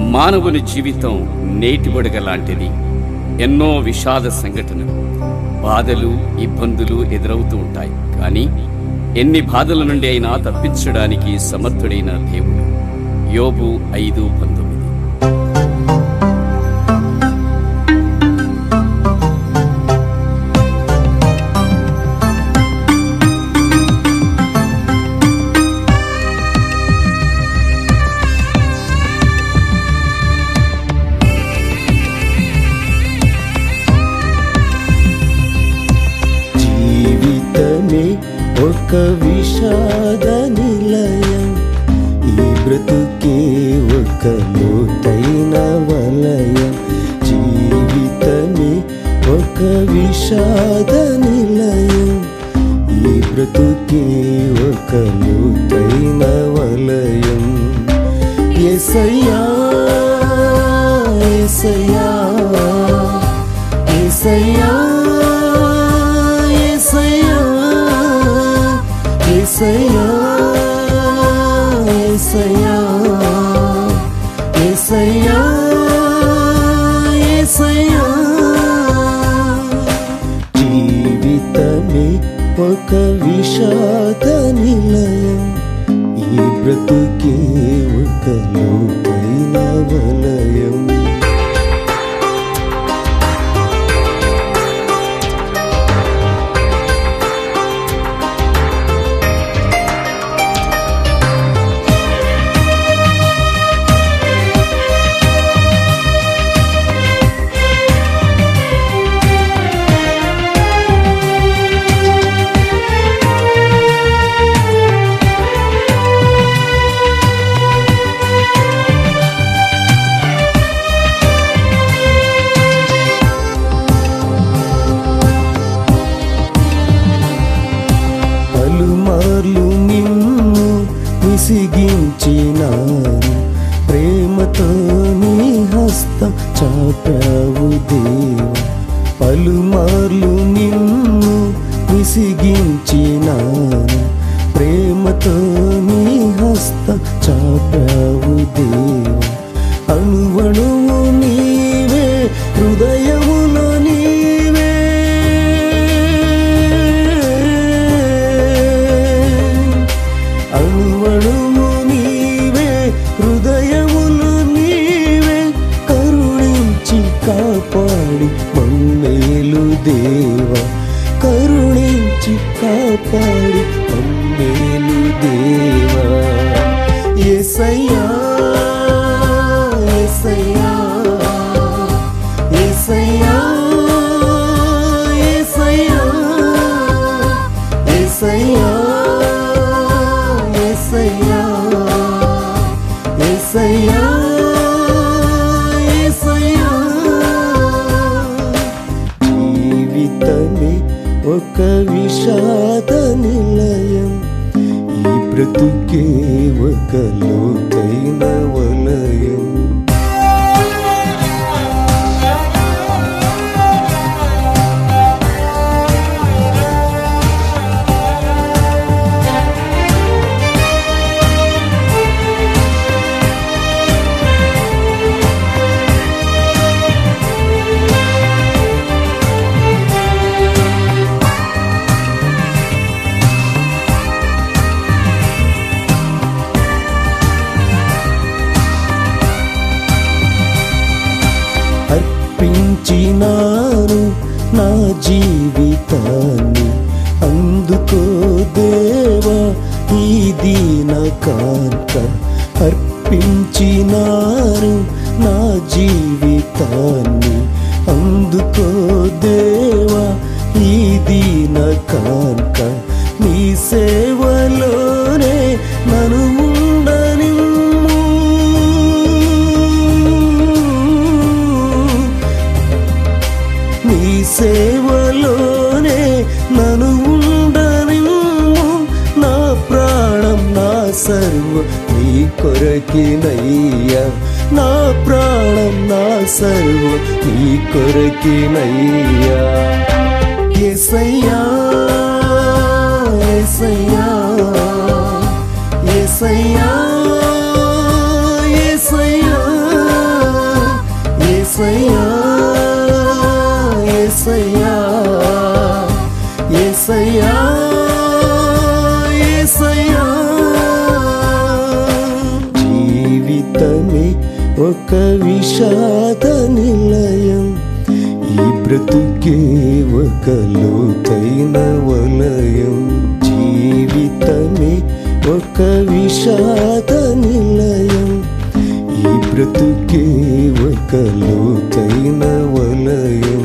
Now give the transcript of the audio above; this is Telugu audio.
మానవుని జీవితం నేటి బుడగ లాంటిది ఎన్నో విషాద సంఘటనలు బాధలు ఇబ్బందులు ఎదురవుతూ ఉంటాయి కానీ ఎన్ని బాధల నుండి అయినా తప్పించడానికి సమర్థుడైన దేవుడు యోబు ఐదు పంతొమ్మిది జీవితమే ఒక విషాద నిలయం ఈ బ్రతుకే ఒక లోతైన వలయం జీవితమే ఒక విషాద నిలయం ఈ బ్రతుకే ఒక లోతైన వలయం ఎసయ్యా ఎసయ్యా ఎసయ్యా ఎసయ్యా ఎసయ్యా ఎసయ్యా ఎసయ్యా ఎసయ్యా జీవితమే ఒక విషాద నిలయం ఈ బ్రతుకే ఒక లోతైన వలయం పలుమార్లు నిన్ను విసిగించినాను ప్రేమతో నీ హస్తం చాపావు దేవ పలుమార్లు నిన్ను విసిగించినాను ప్రేమతో నీ హస్తం చాపావు దేవ అణువణువు నీవే హృదయములో నీవే అణువణువు నీవే హృదయములు నీవే కరుణించి కాపాడి మమ్మేలు దేవ కరుణించి కాపాడి మమ్మేలు దేవ ఎసయ్యా ఎసయ్యా ఎసయ్యా ఎసయ్యా ఎసయ్యా ఎసయ్యా ఎసయ్యా ఎసయ్యా జీవితమే ఒక విషాద నిలయం ఈ బ్రతుకే ఒక లోతైన వలయం అర్పించినాను నా జీవితాన్ని అందుకో దేవా ఈ దీన కాంత అర్పించినాను నా జీవితాన్ని అందుకో దేవా ఈ దీన కాంత నీ సేవలోనే నన్ను ఉండనిమ్ము నీ సేవలోనే నన్ను ఉండనిమ్ము నా ప్రాణం నా సర్వ నీ కొరకినయ్యా నా ప్రాణం నా సర్వ నీ కొరకినయ్యా ఎసయ్యా ఎసయ్యా ఎసయ్యా ఎసయ్యా ఒక విషాద నిలయం ఈ బ్రతుకే ఒక లోతైన వలయం జీవితమే ఒక విషాద నిలయం ఈ బ్రతుకే ఒక లోతైన వలయం